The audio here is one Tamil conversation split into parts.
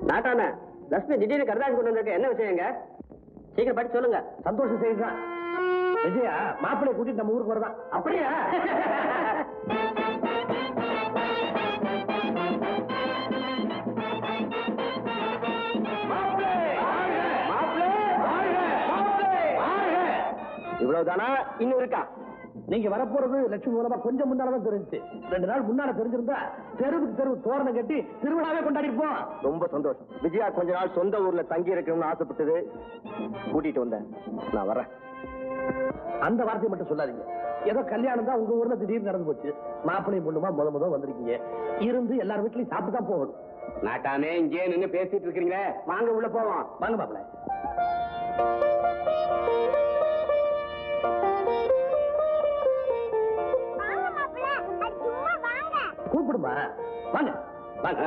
நாட்டான லட்சுமி திடீர்னு கருதாசி கொண்டு வந்திருக்க என்ன விஷயங்க சீக்கிரம் படிச்சு சொல்லுங்க சந்தோஷம் செய்யுதான் விஜயா மாப்பிள்ளை கூட்டிட்டு நம்ம ஊருக்கு வரதான் அப்படியா இவ்வளவுதானா இன்னும் இருக்கா நீங்க வரப்போறது லட்சுமி மூலமா கொஞ்சம் முன்னாலதான் தெரிஞ்சுச்சு ரெண்டு நாள் முன்னால தெரிஞ்சிருந்தா தெருவுக்கு தெருவு தோரணம் கட்டி திருவிழாவே கொண்டாடி இருப்போம் ரொம்ப சந்தோஷம் விஜயா கொஞ்ச நாள் சொந்த ஊர்ல தங்கி இருக்கணும்னு ஆசைப்பட்டது கூட்டிட்டு வந்தேன் நான் வரேன் அந்த வார்த்தையை மட்டும் சொல்லாதீங்க ஏதோ கல்யாணம் தான் உங்க ஊர்ல திடீர்னு நடந்து போச்சு மாப்பிள்ளையும் பொண்ணுமா முத முத வந்திருக்கீங்க இருந்து எல்லார் வீட்லயும் சாப்பிட்டு தான் போகணும் நாட்டானே இங்கே நின்னு பேசிட்டு இருக்கீங்களே வாங்க உள்ள போவோம் வாங்க மாப்பிள்ளை வாங்க மாப்பிள்ள அது சும்மா வாங்க கூப்பிடுமா வாங்க வாங்க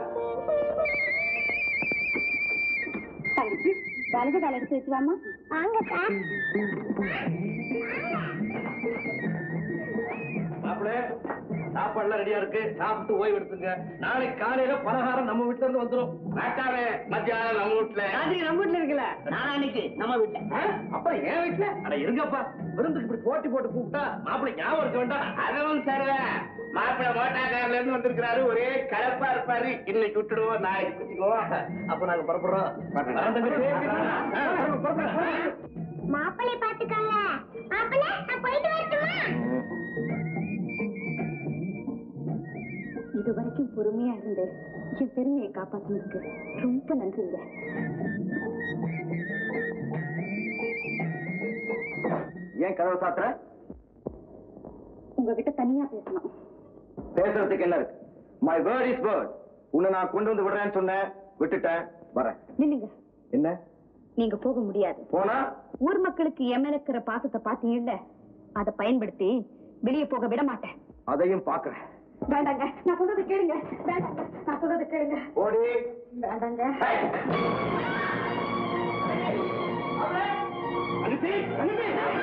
தங்கச்சி வலது கால எடுத்து வச்சு வாமா வாங்கக்கா மாப்பிள்ளை சாப்பாடுலாம் ரெடியா இருக்கு சாப்பிட்டு ஓய்வு எடுத்துங்க நாளைக்கு காலையில பலகாரம் நம்ம வீட்டுல இருந்து வந்துரும் நாட்டானே மத்தியானம் நம்ம வீட்டுல நம்ம வீட்டுல இருக்குல்ல நாளைக்கு நம்ம வீட்டுல அப்புறம் என் வீட்டுல அட இருங்கப்பா விருந்துக்கு இப்படி போட்டி போட்டு கூப்பிட்டா மாப்பிள்ளை ஞாபகம் இருக்க வேண்டாம் அதுவும் சரிதான் மாப்பிள்ள மோட்டாக்கார்ல இருந்து வந்திருக்கிறாரு ஒரே கலப்பா இருப்பாரு இன்னைக்கு விட்டுடுவோம் நாளைக்கு குச்சிக்குவோம் அப்ப நாங்க புறப்படுறோம் வரேன் தங்கச்சி. ஆ, புறப்படு, புறப்படு, புறப்படு. மாப்பிள்ளை பாத்துக்கோங்க மாப்பிள்ள நான் போயிட்டு வரட்டுமா இது வரைக்கும் பொறுமையா இருந்து என் பெருமையை காப்பாத்தினதுக்கு ரொம்ப நன்றிங்க ஏன் கதவை சாத்துற உங்ககிட்ட தனியா பேசணும் பேசுறதுக்கு என்ன இருக்கு மை வேர்ட் இஸ் வேர்ட் உன்னை நான் கொண்டு வந்து விடுறேன்னு சொன்னேன் விட்டுட்டேன் வரேன் நில்லுங்க என்ன நீங்க போக முடியாது போனா ஊர் மக்களுக்கு என் மேல இருக்கிற பாசத்தை பாத்தீங்கல்ல அதை பயன்படுத்தி வெளியே போக விட மாட்டேன் அதையும் பாக்குறேன் வேண்டாங்க நான் சொல்றதை கேளுங்க வேண்டாங்க நான் சொல்றதை கேளுங்க ஓடி வேண்டாங்க அனுப்பி, அனுப்பி.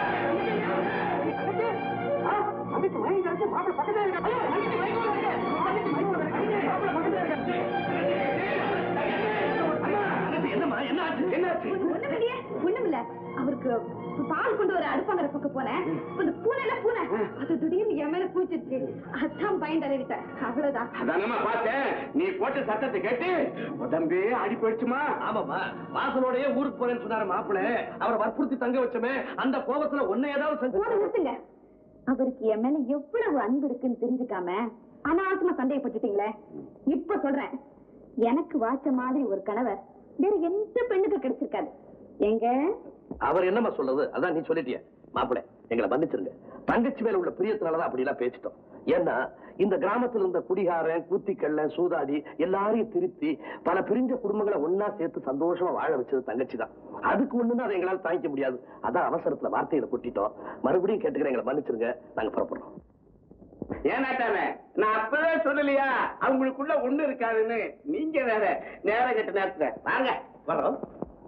அனுப்பி, என்னம்மா என்ன ஆச்சு என்ன ஆச்சு ஒண்ணும் இல்லையே ஒண்ணும் இல்ல அவருக்கு பால் கொண்டு வர அடுப்பாங்கிற பக்கம் போனேன் இப்ப இந்த பூனைல பூனை அது திடீர்னு என் மேல பூச்சிருச்சு அதான் பயந்து அலைவிட்டேன் அவ்வளவுதான் அதானமா பார்த்தேன் நீ போட்ட சத்தத்தை கேட்டு உடம்பே ஆடி போயிடுச்சுமா ஆமாமா வாசலோடயே ஊருக்கு போறேன்னு சொன்னாரு மாப்பிள்ளை அவரை வற்புறுத்தி தங்க வச்சோமே அந்த கோபத்துல ஒன்னை ஏதாவது செஞ்சு போன நிறுத்துங்க அவருக்கு என் மேல எவ்வளவு அன்பு இருக்குன்னு தெரிஞ்சுக்காம அனாவசியமா சந்தேகப்பட்டுட்டீங்களே இப்ப சொல்றேன் எனக்கு வாச்ச மாதிரி ஒரு கணவர் வேற எந்த பெண்ணுக்கு கிடைச்சிருக்காது எங்க அவர் என்னம்மா சொல்றது அதான் நீ சொல்லிட்டிய மாப்பிள்ளை எங்களை மன்னிச்சிருங்க தங்கச்சி மேல உள்ள பிரியத்தினாலதான் அப்படி எல்லாம் பேசிட்டோம் ஏன்னா இந்த கிராமத்துல இருந்த குடிகாரன் கூத்திக்கல்ல சூதாடி எல்லாரையும் திருத்தி பல பிரிஞ்ச குடும்பங்களை ஒன்னா சேர்த்து சந்தோஷமா வாழ வச்சது தங்கச்சி தான் அதுக்கு ஒண்ணுதான் அதை எங்களால தாங்கிக்க முடியாது அதான் அவசரத்துல வார்த்தைகளை கொட்டிட்டோம் மறுபடியும் கேட்டுக்கிறேன் எங்களை மன்னிச்சிருங்க நாங்க புறப்படுறோம் ஏனாட்டானே நான் அப்பவே சொல்லலையா அவங்களுக்குள்ள ஒண்ணு இருக்காதுன்னு நீங்க வேற நேரம் கட்ட நேரத்துல வாங்க வரோம்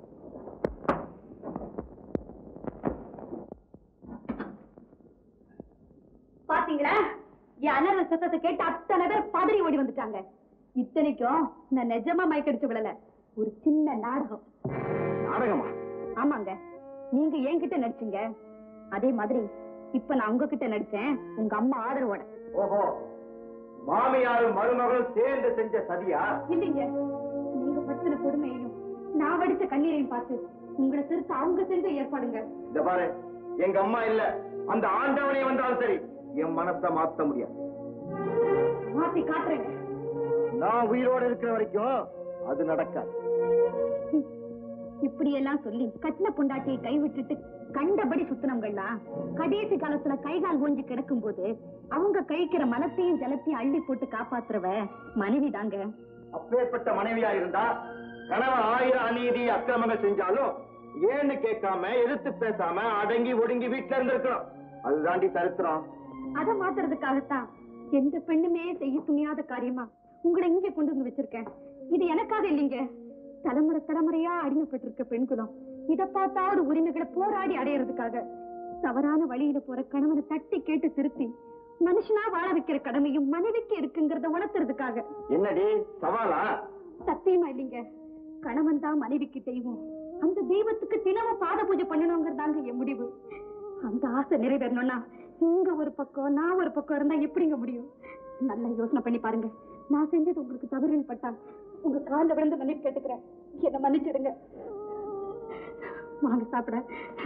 பாத்தீங்களா என் அலற சத்தத்தை கேட்டு அத்தனை பேர் பதறி ஓடி வந்துட்டாங்க இத்தனைக்கும் நான் நிஜமா மயக்கடிச்சு விடல ஒரு சின்ன நாடகம் நாடகமா ஆமாங்க நீங்க என்கிட்ட நடிச்சீங்க அதே மாதிரி இப்ப நான் உங்ககிட்ட நடிச்சேன் உங்க அம்மா ஆதரவோட ஓஹோ மாமியாரும் மருமகளும் சேர்ந்து செஞ்ச சதியா இல்லைங்க நீங்க படுத்தின கொடுமையையும் நான் வடிச்ச கண்ணீரையும் பார்த்து உங்களை திருத்த அவங்க செஞ்ச ஏற்பாடுங்க இந்த பாரு எங்க அம்மா இல்ல அந்த ஆண்டவனே வந்தாலும் சரி என் மனசை மாத்த முடியாது மாத்தி காட்டுறேங்க நான் உயிரோட இருக்கிற வரைக்கும் அது நடக்காது இப்படி எல்லாம் சொல்லி கட்டின பொண்டாட்டியை கைவிட்டுட்டு கண்டபடி சுத்தினவங்கலாம் கடைசி காலத்துல கைகால் ஊஞ்சி கிடக்கும் போது அவங்க கழிக்கிற மலத்தையும் ஜலத்தையும் அள்ளி போட்டு காப்பாத்துறவ மனைவி தாங்க அப்பேற்பட்ட மனைவியா இருந்தா கணவன் ஆயிரம் அநீதி அக்கிரமங்கள் செஞ்சாலும் ஏன்னு கேட்காம எதிர்த்து பேசாம அடங்கி ஒடுங்கி வீட்டுல இருந்திருக்கணும் அதுதாண்டி சரித்திரம் அதை மாத்துறதுக்காகத்தான் எந்த பெண்ணுமே செய்ய துணியாத காரியமா உங்களை இங்க கொண்டு வந்து வச்சிருக்கேன் இது எனக்காக இல்லைங்க தலைமுறை தலைமுறையா அடிமைப்பட்டிருக்க பெண்குலம் இத பார்த்தாவது உரிமைகளை போராடி அடையறதுக்காக தவறான வழியில போற கணவனை தட்டி கேட்டு திருத்தி மனுஷனா வாழ வைக்கிற கடமையும் மனைவிக்கு இருக்குங்கிறத உணர்த்துறதுக்காக என்னடி சவாலா சத்தியமா இல்லைங்க கணவன் தான் மனைவிக்கு தெய்வம் அந்த தெய்வத்துக்கு தினமும் பாத பூஜை பண்ணணுங்கிறதாங்க என் முடிவு அந்த ஆசை நிறைவேறணும்னா நீங்க ஒரு பக்கம் நான் ஒரு பக்கம் இருந்தா எப்படிங்க முடியும் நல்லா யோசனை பண்ணி பாருங்க நான் செஞ்சது உங்களுக்கு தவறுன்னு பட்டா உங்க காலில் விழுந்து மன்னிப்பு கேட்டுக்கிறேன் என்ன மன்னிச்சிடுங்க வாங்க சாப்பிட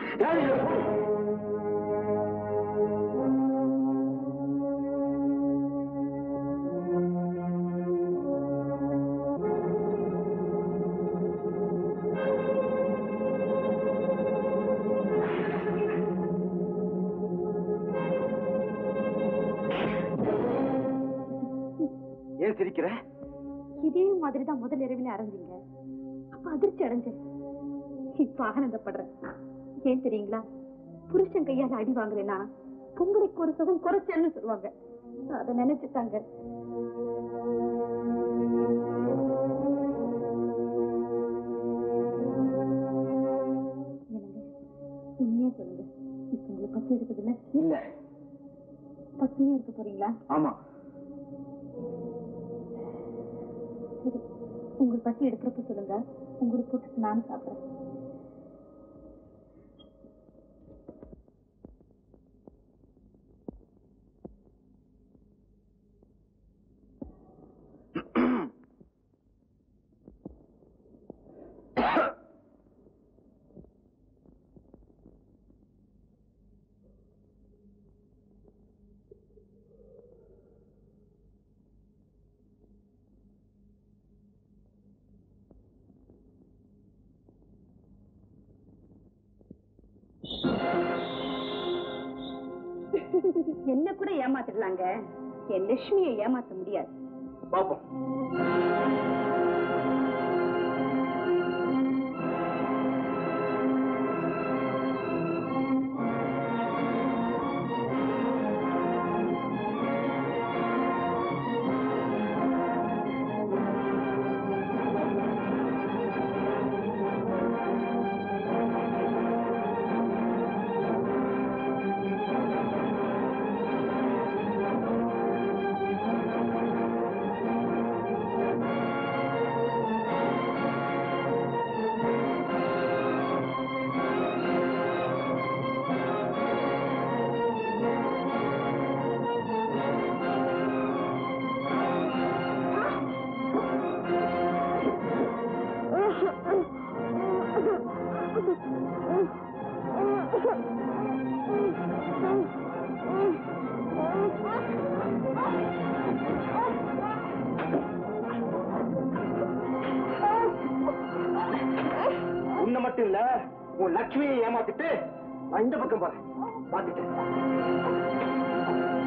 ஏன் சிரிக்கிற இதே மாதிரி தான் முதல் இரவில அடைஞ்சீங்க அப்ப அதிர்ச்சி அடைஞ்சேன் இப்ப ஆனந்தப்படுறேன் ஏன் தெரியுங்களா புருஷன் கையால அடி வாங்குறேன்னா பொங்கலுக்கு ஒரு சுகம் குறைச்சல்னு சொல்லுவாங்க அதை நினைச்சுட்டாங்க என்னங்க உண்மையா சொல்லுங்க இப்ப உங்களுக்கு பசி இருக்குது இல்ல இல்ல பசுமையா இருக்க போறீங்களா ஆமா சரி உங்களுக்கு பசி எடுக்கிறப்ப சொல்லுங்க உங்களுக்கு போட்டுட்டு நானும் சாப்பிடுறேன் என்ன கூட ஏமாத்திடலாங்க என் லட்சுமியை ஏமாத்த முடியாது பாப்போம் உன்னை மட்டும் இல்ல உன் லட்சுமியை ஏமாத்திட்டு நான் இந்த பக்கம் போறேன் பாத்துட்டேன்